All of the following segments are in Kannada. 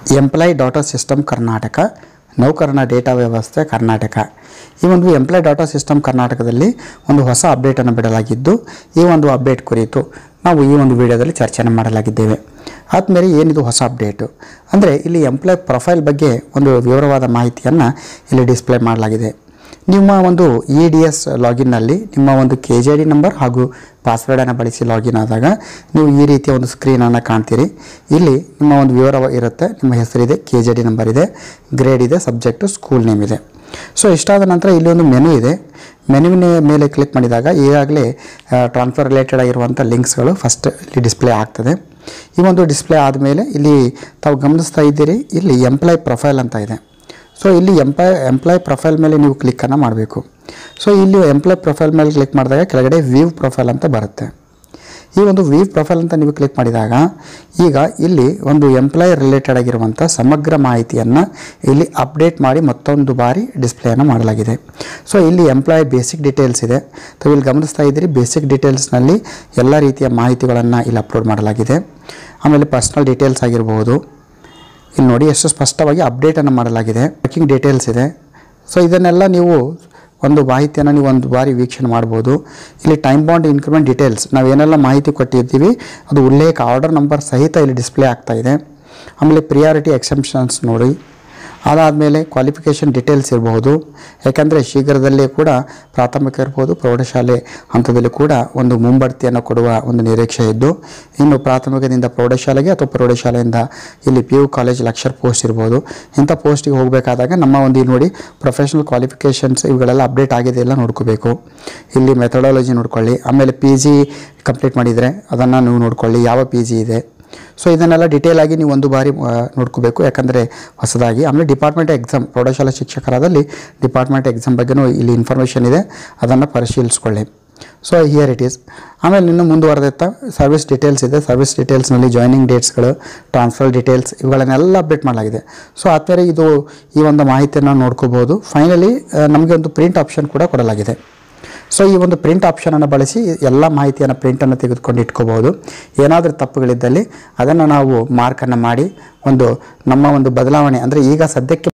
ಎಂಪ್ಲಾಯ್ ಡಾಟಾ ಸಿಸ್ಟಮ್ ಕರ್ನಾಟಕ ನೌಕರನ ಡೇಟಾ ವ್ಯವಸ್ಥೆ ಕರ್ನಾಟಕ ಈ ಒಂದು ಎಂಪ್ಲಾಯ್ ಡಾಟಾ ಸಿಸ್ಟಮ್ ಕರ್ನಾಟಕದಲ್ಲಿ ಒಂದು ಹೊಸ ಅಪ್ಡೇಟನ್ನು ಬಿಡಲಾಗಿದ್ದು ಈ ಒಂದು ಅಪ್ಡೇಟ್ ಕುರಿತು ನಾವು ಈ ಒಂದು ವಿಡಿಯೋದಲ್ಲಿ ಚರ್ಚೆಯನ್ನು ಮಾಡಲಾಗಿದ್ದೇವೆ ಆದಮೇಲೆ ಏನಿದು ಹೊಸ ಅಪ್ಡೇಟು ಅಂದರೆ ಇಲ್ಲಿ ಎಂಪ್ಲಾಯ್ ಪ್ರೊಫೈಲ್ ಬಗ್ಗೆ ಒಂದು ವಿವರವಾದ ಮಾಹಿತಿಯನ್ನು ಇಲ್ಲಿ ಡಿಸ್ಪ್ಲೇ ಮಾಡಲಾಗಿದೆ ನಿಮ್ಮ ಒಂದು ಇ ಡಿ ಎಸ್ ಲಾಗಿನ್ನಲ್ಲಿ ನಿಮ್ಮ ಒಂದು ಕೆ ಜೆ ಡಿ ನಂಬರ್ ಹಾಗೂ ಪಾಸ್ವರ್ಡನ್ನು ಬಳಸಿ ಲಾಗಿನ್ ಆದಾಗ ನೀವು ಈ ರೀತಿಯ ಒಂದು ಸ್ಕ್ರೀನನ್ನು ಕಾಣ್ತೀರಿ ಇಲ್ಲಿ ನಿಮ್ಮ ಒಂದು ವಿವರ ಇರುತ್ತೆ ನಿಮ್ಮ ಹೆಸರಿದೆ ಕೆ ಜೆ ಡಿ ನಂಬರ್ ಇದೆ ಗ್ರೇಡ್ ಇದೆ ಸಬ್ಜೆಕ್ಟು ಸ್ಕೂಲ್ ನೇಮ್ ಇದೆ ಸೊ ಇಷ್ಟಾದ ನಂತರ ಇಲ್ಲಿ ಒಂದು ಮೆನು ಇದೆ ಮೆನುವಿನ ಮೇಲೆ ಕ್ಲಿಕ್ ಮಾಡಿದಾಗ ಈಗಾಗಲೇ ಟ್ರಾನ್ಸ್ಫರ್ ರಿಲೇಟೆಡ್ ಆಗಿರುವಂಥ ಲಿಂಕ್ಸ್ಗಳು ಫಸ್ಟ್ ಇಲ್ಲಿ ಡಿಸ್ಪ್ಲೇ ಆಗ್ತದೆ ಈ ಒಂದು ಡಿಸ್ಪ್ಲೇ ಆದಮೇಲೆ ಇಲ್ಲಿ ತಾವು ಗಮನಿಸ್ತಾ ಇದ್ದೀರಿ ಇಲ್ಲಿ ಎಂಪ್ಲಾಯ್ ಪ್ರೊಫೈಲ್ ಅಂತ ಇದೆ ಸೊ ಇಲ್ಲಿ ಎಂಪ್ಲಾಯ್ ಎಂಪ್ಲಾಯ್ ಪ್ರೊಫೈಲ್ ಮೇಲೆ ನೀವು ಕ್ಲಿಕ್ಕನ್ನು ಮಾಡಬೇಕು ಸೊ ಇಲ್ಲಿ ಎಂಪ್ಲಾಯ್ ಪ್ರೊಫೈಲ್ ಮೇಲೆ ಕ್ಲಿಕ್ ಮಾಡಿದಾಗ ಕೆಳಗಡೆ ವ್ಯೂ ಪ್ರೊಫೈಲ್ ಅಂತ ಬರುತ್ತೆ ಈ ಒಂದು ವ್ಯೂ ಪ್ರೊಫೈಲ್ ಅಂತ ನೀವು ಕ್ಲಿಕ್ ಮಾಡಿದಾಗ ಈಗ ಇಲ್ಲಿ ಒಂದು ಎಂಪ್ಲಾಯ್ ರಿಲೇಟೆಡ್ ಆಗಿರುವಂಥ ಸಮಗ್ರ ಮಾಹಿತಿಯನ್ನು ಇಲ್ಲಿ ಅಪ್ಡೇಟ್ ಮಾಡಿ ಮತ್ತೊಂದು ಬಾರಿ ಡಿಸ್ಪ್ಲೇಯನ್ನು ಮಾಡಲಾಗಿದೆ ಸೊ ಇಲ್ಲಿ ಎಂಪ್ಲಾಯ್ ಬೇಸಿಕ್ ಡೀಟೇಲ್ಸ್ ಇದೆ ತಾವು ಇಲ್ಲಿ ಗಮನಿಸ್ತಾ ಇದ್ದೀರಿ ಬೇಸಿಕ್ ಡೀಟೇಲ್ಸ್ನಲ್ಲಿ ಎಲ್ಲ ರೀತಿಯ ಮಾಹಿತಿಗಳನ್ನು ಇಲ್ಲಿ ಅಪ್ಲೋಡ್ ಮಾಡಲಾಗಿದೆ ಆಮೇಲೆ ಪರ್ಸ್ನಲ್ ಡೀಟೇಲ್ಸ್ ಆಗಿರಬಹುದು ಇಲ್ಲಿ ನೋಡಿ ಎಷ್ಟು ಸ್ಪಷ್ಟವಾಗಿ ಅಪ್ಡೇಟನ್ನು ಮಾಡಲಾಗಿದೆ ವರ್ಕಿಂಗ್ ಡೀಟೇಲ್ಸ್ ಇದೆ ಸೊ ಇದನ್ನೆಲ್ಲ ನೀವು ಒಂದು ಮಾಹಿತಿಯನ್ನು ನೀವು ಒಂದು ಬಾರಿ ವೀಕ್ಷಣೆ ಮಾಡ್ಬೋದು ಇಲ್ಲಿ ಟೈಮ್ ಬಾಂಡ್ ಇನ್ಕ್ರಿಮೆಂಟ್ ಡೀಟೇಲ್ಸ್ ನಾವು ಏನೆಲ್ಲ ಮಾಹಿತಿ ಕೊಟ್ಟಿರ್ತೀವಿ ಅದು ಉಲ್ಲೇಖ ಆರ್ಡರ್ ನಂಬರ್ ಸಹಿತ ಇಲ್ಲಿ ಡಿಸ್ಪ್ಲೇ ಆಗ್ತಾ ಇದೆ ಆಮೇಲೆ ಪ್ರಿಯಾರಿಟಿ ಎಕ್ಸೆಂಪ್ಷನ್ಸ್ ನೋಡಿ ಅದಾದಮೇಲೆ ಕ್ವಾಲಿಫಿಕೇಷನ್ ಡೀಟೇಲ್ಸ್ ಇರಬಹುದು ಯಾಕಂದರೆ ಶೀಘ್ರದಲ್ಲೇ ಕೂಡ ಪ್ರಾಥಮಿಕ ಇರ್ಬೋದು ಪ್ರೌಢಶಾಲೆ ಹಂತದಲ್ಲಿ ಕೂಡ ಒಂದು ಮುಂಬಡ್ತಿಯನ್ನು ಕೊಡುವ ಒಂದು ನಿರೀಕ್ಷೆ ಇದ್ದು ಇನ್ನು ಪ್ರಾಥಮಿಕದಿಂದ ಪ್ರೌಢಶಾಲೆಗೆ ಅಥವಾ ಪ್ರೌಢಶಾಲೆಯಿಂದ ಇಲ್ಲಿ P U college lecture post ಇರ್ಬೋದು ಇಂಥ ಪೋಸ್ಟಿಗೆ ಹೋಗಬೇಕಾದಾಗ ನಮ್ಮ ಒಂದು ಇಲ್ಲಿ ನೋಡಿ ಪ್ರೊಫೆಷನಲ್ ಕ್ವಾಲಿಫಿಕೇಷನ್ಸ್ ಇವುಗಳೆಲ್ಲ ಅಪ್ಡೇಟ್ ಆಗಿದೆ ಎಲ್ಲ ನೋಡ್ಕೋಬೇಕು ಇಲ್ಲಿ ಮೆಥಡಾಲಜಿ ನೋಡ್ಕೊಳ್ಳಿ ಆಮೇಲೆ ಪಿ ಜಿ ಕಂಪ್ಲೀಟ್ ಮಾಡಿದರೆ ಅದನ್ನು ನೀವು ನೋಡ್ಕೊಳ್ಳಿ ಯಾವ ಪಿ ಜಿ ಇದೆ ಸೊ ಇದನ್ನೆಲ್ಲ ಡಿಟೇಲ್ ಆಗಿ ನೀವು ಒಂದು ಬಾರಿ ಆ, ನೋಡ್ಕೋಬೇಕು ಯಾಕಂದರೆ ಹೊಸದಾಗಿ ಆಮೇಲೆ ಡಿಪಾರ್ಟ್ಮೆಂಟ್ ಎಕ್ಸಾಮ್ ಪ್ರೌಢಶಾಲಾ ಶಿಕ್ಷಕರಾದಲ್ಲಿ ಡಿಪಾರ್ಟ್ಮೆಂಟ್ ಎಕ್ಸಾಮ್ ಬಗ್ಗೆನೂ ಇಲ್ಲಿ ಇನ್ಫಾರ್ಮೇಷನ್ ಇದೆ ಅದನ್ನು ಪರಿಶೀಲಿಸ್ಕೊಳ್ಳಿ ಸೊ ಹಿಯರ್ ಇಟ್ ಈಸ್ ಆಮೇಲೆ ಇನ್ನು ಮುಂದುವರೆದಿತ್ತ ಸರ್ವಿಸ್ ಡೀಟೇಲ್ಸ್ ಇದೆ ಸರ್ವಿಸ್ ಡೀಟೇಲ್ಸ್ನಲ್ಲಿ ಜಾಯ್ನಿಂಗ್ ಡೇಟ್ಸ್ಗಳು ಟ್ರಾನ್ಸ್ಫರ್ ಡೀಟೇಲ್ಸ್ ಇವುಗಳನ್ನೆಲ್ಲ ಅಪ್ಡೇಟ್ ಮಾಡಲಾಗಿದೆ ಸೊ ಆದ್ಮೇಲೆ ಇದು ಈ ಒಂದು ಮಾಹಿತಿಯನ್ನು ನೋಡ್ಕೋಬೋದು ಫೈನಲಿ ನಮಗೆ ಒಂದು ಪ್ರಿಂಟ್ ಆಪ್ಷನ್ ಕೂಡ ಕೊಡಲಾಗಿದೆ ಸೊ ಈ ಒಂದು ಪ್ರಿಂಟ್ ಆಪ್ಷನನ್ನು ಬಳಸಿ ಎಲ್ಲ ಮಾಹಿತಿಯನ್ನು ಪ್ರಿಂಟನ್ನು ತೆಗೆದುಕೊಂಡು ಇಟ್ಕೋಬಹುದು ಏನಾದರೂ ತಪ್ಪುಗಳಿದ್ದಲ್ಲಿ ಅದನ್ನು ನಾವು ಮಾರ್ಕನ್ನು ಮಾಡಿ ಒಂದು ನಮ್ಮ ಒಂದು ಬದಲಾವಣೆ ಅಂದರೆ ಈಗ ಸದ್ಯಕ್ಕೆ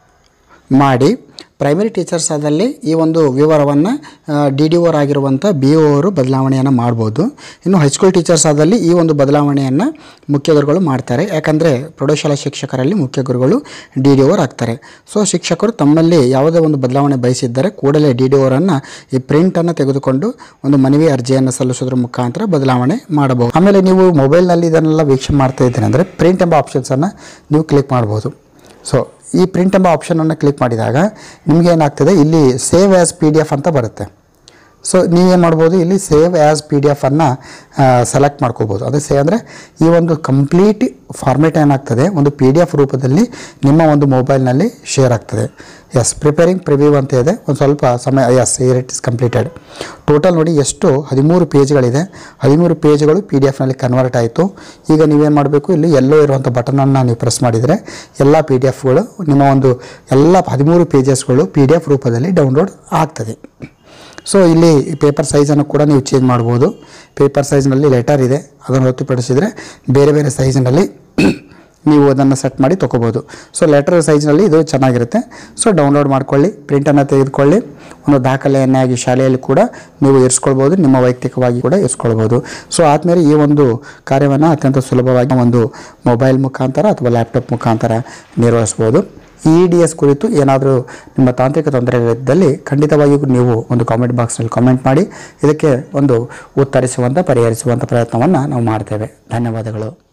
ಮಾಡಿ ಪ್ರೈಮರಿ ಟೀಚರ್ಸ್ ಆದಲ್ಲಿ ಈ ಒಂದು ವಿವರವನ್ನು ಡಿ ಡಿ ಓರ್ ಆಗಿರುವಂಥ ಬಿ ಒ ಅವರು ಬದಲಾವಣೆಯನ್ನು ಮಾಡ್ಬೋದು ಇನ್ನು ಹೈಸ್ಕೂಲ್ ಟೀಚರ್ಸ್ ಆದಲ್ಲಿ ಈ ಒಂದು ಬದಲಾವಣೆಯನ್ನು ಮುಖ್ಯ ಗುರುಗಳು ಮಾಡ್ತಾರೆ ಯಾಕಂದರೆ ಪ್ರೌಢಶಾಲಾ ಶಿಕ್ಷಕರಲ್ಲಿ ಮುಖ್ಯ ಗುರುಗಳು ಡಿ ಡಿ ಓರ್ ಆಗ್ತಾರೆ ಸೊ ಶಿಕ್ಷಕರು ತಮ್ಮಲ್ಲಿ ಯಾವುದೇ ಒಂದು ಬದಲಾವಣೆ ಬಯಸಿದ್ದರೆ ಕೂಡಲೇ ಡಿ ಡಿ ಓರನ್ನು ಈ ಪ್ರಿಂಟನ್ನು ತೆಗೆದುಕೊಂಡು ಒಂದು ಮನವಿ ಅರ್ಜಿಯನ್ನು ಸಲ್ಲಿಸೋದ್ರ ಮುಖಾಂತರ ಬದಲಾವಣೆ ಮಾಡಬಹುದು ಆಮೇಲೆ ನೀವು ಮೊಬೈಲ್ನಲ್ಲಿ ಇದನ್ನೆಲ್ಲ ವೀಕ್ಷಣೆ ಮಾಡ್ತಾ ಇದ್ದೀರಿ ಅಂದರೆ ಪ್ರಿಂಟ್ ಎಂಬ ಆಪ್ಷನ್ಸನ್ನು ನೀವು ಕ್ಲಿಕ್ ಮಾಡ್ಬೋದು ಸೊ ಈ ಪ್ರಿಂಟ್ ಎಂಬ ಆಪ್ಷನನ್ನು ಕ್ಲಿಕ್ ಮಾಡಿದಾಗ ನಿಮಗೆ ಏನಾಗ್ತದೆ ಇಲ್ಲಿ save as P D F ಅಂತ ಬರುತ್ತೆ ಸೊ ನೀವೇನು ಮಾಡ್ಬೋದು ಇಲ್ಲಿ ಸೇವ್ ಆ್ಯಸ್ ಪಿ ಡಿ ಎಫನ್ನು ಸೆಲೆಕ್ಟ್ ಮಾಡ್ಕೋಬೋದು ಅದು ಸೇ ಅಂದರೆ ಈ ಒಂದು ಕಂಪ್ಲೀಟ್ ಫಾರ್ಮೇಟ್ ಏನಾಗ್ತದೆ ಒಂದು ಪಿ ಡಿ ಎಫ್ ರೂಪದಲ್ಲಿ ನಿಮ್ಮ ಒಂದು ಮೊಬೈಲ್ನಲ್ಲಿ ಶೇರ್ ಆಗ್ತದೆ ಎಸ್ ಪ್ರಿಪೇರಿಂಗ್ ಪ್ರಿವ್ಯೂ ಅಂತ ಇದೆ ಒಂದು ಸ್ವಲ್ಪ ಸಮಯ yes it is completed total ನೋಡಿ ಎಷ್ಟು ಹದಿಮೂರು ಪೇಜ್ಗಳಿದೆ ಹದಿಮೂರು ಪೇಜ್ಗಳು ಪಿ ಡಿ ಎಫ್ನಲ್ಲಿ ಕನ್ವರ್ಟ್ ಆಯಿತು ಈಗ ನೀವೇನು ಮಾಡಬೇಕು ಇಲ್ಲಿ ಎಲ್ಲೋ ಇರುವಂಥ ಬಟನನ್ನು ನೀವು ಪ್ರೆಸ್ ಮಾಡಿದರೆ ಎಲ್ಲ ಪಿ ಡಿ ಎಫ್ಗಳು ನಿಮ್ಮ ಒಂದು ಎಲ್ಲ ಹದಿಮೂರು ಪೇಜಸ್ಗಳು ಪಿ ಡಿ ಎಫ್ ರೂಪದಲ್ಲಿ ಡೌನ್ಲೋಡ್ ಆಗ್ತದೆ ಸೊ ಇಲ್ಲಿ ಪೇಪರ್ ಸೈಜನ್ನು ಕೂಡ ನೀವು ಚೇಂಜ್ ಮಾಡ್ಬೋದು ಪೇಪರ್ ಸೈಜ್ನಲ್ಲಿ ಲೆಟರ್ ಇದೆ ಅದನ್ನು ಹೊರತುಪಡಿಸಿದರೆ ಬೇರೆ ಬೇರೆ ಸೈಜ್ನಲ್ಲಿ ನೀವು ಅದನ್ನು ಸೆಟ್ ಮಾಡಿ ತೊಗೋಬೋದು ಸೊ ಲೆಟರ್ ಸೈಜ್ನಲ್ಲಿ ಇದು ಚೆನ್ನಾಗಿರುತ್ತೆ ಸೊ ಡೌನ್ಲೋಡ್ ಮಾಡ್ಕೊಳ್ಳಿ ಪ್ರಿಂಟನ್ನು ತೆಗೆದುಕೊಳ್ಳಿ ಒಂದು ದಾಖಲೆಯನ್ನಾಗಿ ಶಾಲೆಯಲ್ಲಿ ಕೂಡ ನೀವು ಇರಿಸ್ಕೊಳ್ಬೋದು ನಿಮ್ಮ ವೈಯಕ್ತಿಕವಾಗಿ ಕೂಡ ಇರಿಸ್ಕೊಳ್ಬೋದು ಸೊ ಆದಮೇಲೆ ಈ ಒಂದು ಕಾರ್ಯವನ್ನು ಅತ್ಯಂತ ಸುಲಭವಾಗಿ ಒಂದು ಮೊಬೈಲ್ ಮುಖಾಂತರ ಅಥವಾ ಲ್ಯಾಪ್ಟಾಪ್ ಮುಖಾಂತರ ನಿರ್ವಹಿಸ್ಬೋದು ಇ ಡಿ ಎಸ್ ಕುರಿತು ಏನಾದರೂ ನಿಮ್ಮ ತಾಂತ್ರಿಕ ತೊಂದರೆಗಳಿದ್ದಲ್ಲಿ ಖಂಡಿತವಾಗಿಯೂ ನೀವು ಒಂದು ಕಾಮೆಂಟ್ ಬಾಕ್ಸ್ನಲ್ಲಿ ಕಾಮೆಂಟ್ ಮಾಡಿ ಇದಕ್ಕೆ ಒಂದು ಉತ್ತರಿಸುವಂಥ ಪರಿಹರಿಸುವಂಥ ಪ್ರಯತ್ನವನ್ನು ನಾವು ಮಾಡ್ತೇವೆ ಧನ್ಯವಾದಗಳು